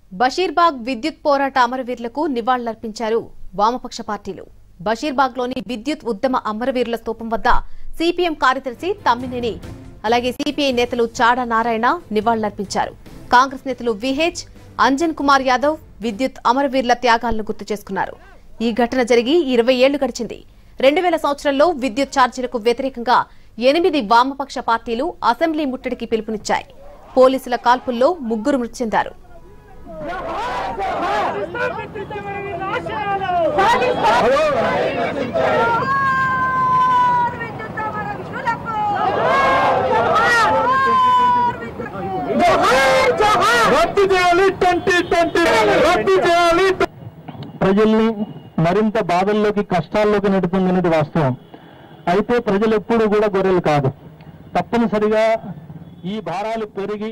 బషీర్బాగ్ విద్యుత్ పోరాట అమరవీరులకు నివాళులర్పించారు వామపక్ష పార్టీలు బషీర్బాగ్లోని విద్యుత్ ఉద్యమ అమరవీరుల స్తూపం వద్ద సిపిఎం కార్యదర్శి తమ్మినేని అలాగే సిపిఐ నేతలు చాడా నారాయణ నివాళులర్పించారు కాంగ్రెస్ నేతలు విహెచ్ అంజన్ కుమార్ యాదవ్ విద్యుత్ అమరవీరుల త్యాగాలను గుర్తు చేసుకున్నారు ఈ ఘటన జరిగి ఇరవై ఏళ్లు గడిచింది రెండు వేల సంవత్సరంలో విద్యుత్ ఛార్జీలకు వ్యతిరేకంగా ఎనిమిది వామపక్ష పార్టీలు అసెంబ్లీ ముట్టడికి పిలుపునిచ్చాయి పోలీసుల కాల్పుల్లో ముగ్గురు మృతి చెందారు రద్దు చేయాలి ట్వంటీ ట్వంటీ రద్దు చేయాలి ప్రజల్ని మరింత బాధల్లోకి కష్టాల్లోకి నెడుతుందనేది వాస్తవం అయితే ప్రజలు ఎప్పుడూ కూడా గొర్రెలు కాదు తప్పనిసరిగా ఈ భారాలు పెరిగి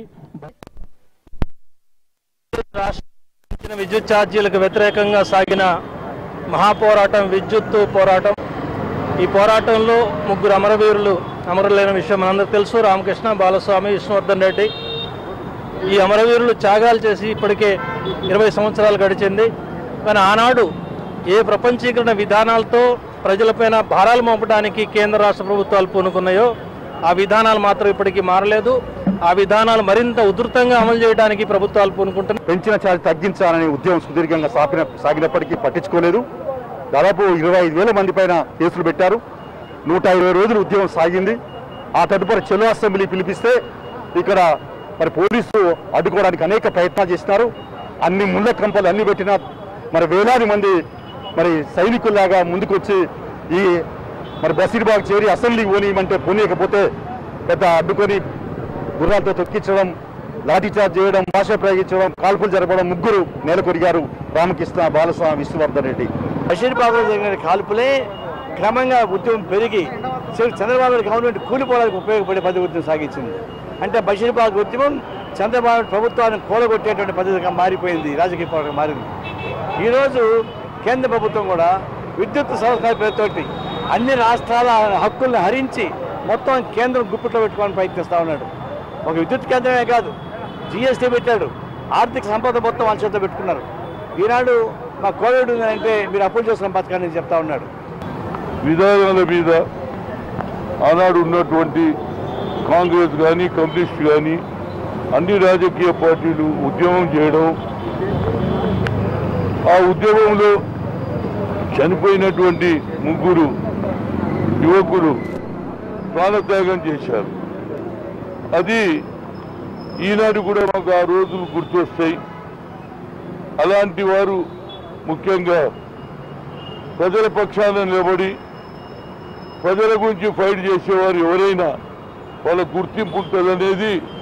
రాష్ట్ర విద్యుత్ ఛార్జీలకు వ్యతిరేకంగా సాగిన మహాపోరాటం విద్యుత్ పోరాటం ఈ పోరాటంలో ముగ్గురు అమరవీరులు అమరులైన విషయం మనందరూ తెలుసు రామకృష్ణ బాలస్వామి విష్ణువర్ధన్ రెడ్డి ఈ అమరవీరులు త్యాగాలు చేసి ఇప్పటికే ఇరవై సంవత్సరాలు గడిచింది కానీ ఆనాడు ఏ ప్రపంచీకరణ విధానాలతో ప్రజలపైన భారాలు మోపడానికి కేంద్ర రాష్ట్ర ప్రభుత్వాలు పూనుకున్నాయో ఆ విధానాలు మాత్రం ఇప్పటికీ మారలేదు ఆ విధానాలు మరింత ఉధృతంగా అమలు చేయడానికి ప్రభుత్వాలు పూనుకుంటున్నాయి పెంచిన ఛార్జ్ తగ్గించాలనే ఉద్యమం సుదీర్ఘంగా సాపిన సాగినప్పటికీ పట్టించుకోలేదు దాదాపు ఇరవై ఐదు వేల మంది పైన కేసులు పెట్టారు నూట ఇరవై రోజులు ఉద్యమం సాగింది ఆ తదుపరి చెలో అసెంబ్లీ పిలిపిస్తే ఇక్కడ మరి పోలీసు అడ్డుకోవడానికి అనేక ప్రయత్నాలు చేసినారు అన్ని ముళ్ళ కంపలు అన్ని పెట్టినా మరి వేలాది మంది మరి సైనికుల్లాగా ముందుకొచ్చి ఈ మరి బసీర్బాగ్ చేరి అసెంబ్లీకి పోనీయమంటే పోనీయకపోతే పెద్ద అడ్డుకొని గుర్రాలతో తొక్కించడం లాఠీచార్జ్ చేయడం భాష ప్రయోగించడం కాల్పులు జరపడం ముగ్గురు నేలకొరిగారు రామకృష్ణ బాలస్వామి విష్ణువర్ధన్ రెడ్డి బషీర్బాబులో జరిగిన కాల్పులే క్రమంగా ఉద్యమం పెరిగి చివరికి చంద్రబాబు నాయుడు గవర్నమెంట్ కూలిపోవడానికి ఉపయోగపడే పద్ధతి ఉద్యమం సాగించింది అంటే బషీర్బాగ్ ఉద్యమం చంద్రబాబు నాయుడు ప్రభుత్వాన్ని కూలగొట్టేటువంటి పద్ధతిగా మారిపోయింది రాజకీయ పోరాటం మారింది ఈరోజు కేంద్ర ప్రభుత్వం కూడా విద్యుత్ సంస్థ పేరుతోటి అన్ని రాష్ట్రాల హక్కుల్ని హరించి మొత్తం కేంద్రం గుప్పిట్లో పెట్టుకోవాలని ప్రయత్నిస్తూ ఉన్నాడు ఒక విద్యుత్ కేంద్రమే కాదు జిఎస్టీ పెట్టాడు ఆర్థిక సంపద మొత్తం వాళ్ళ చేతిలో పెట్టుకున్నారు ఈనాడు మా కోవిడ్ ఉందంటే మీరు అప్పులు చేస్తున్న పథకాన్ని చెప్తా ఉన్నాడు విధానాల మీద ఆనాడు ఉన్నటువంటి కాంగ్రెస్ కానీ కమ్యూనిస్ట్ కానీ అన్ని రాజకీయ పార్టీలు ఉద్యమం చేయడం ఆ ఉద్యమంలో చనిపోయినటువంటి ముగ్గురు యువకులు ప్రాణత్యాగం చేశారు అది ఈనాడు కూడా మాకు ఆ రోజులు గుర్తొస్తాయి అలాంటి వారు ముఖ్యంగా ప్రజల పక్షాన నిలబడి ప్రజల గురించి ఫైట్ చేసేవారు ఎవరైనా వాళ్ళ గుర్తింపు ఉంటుందనేది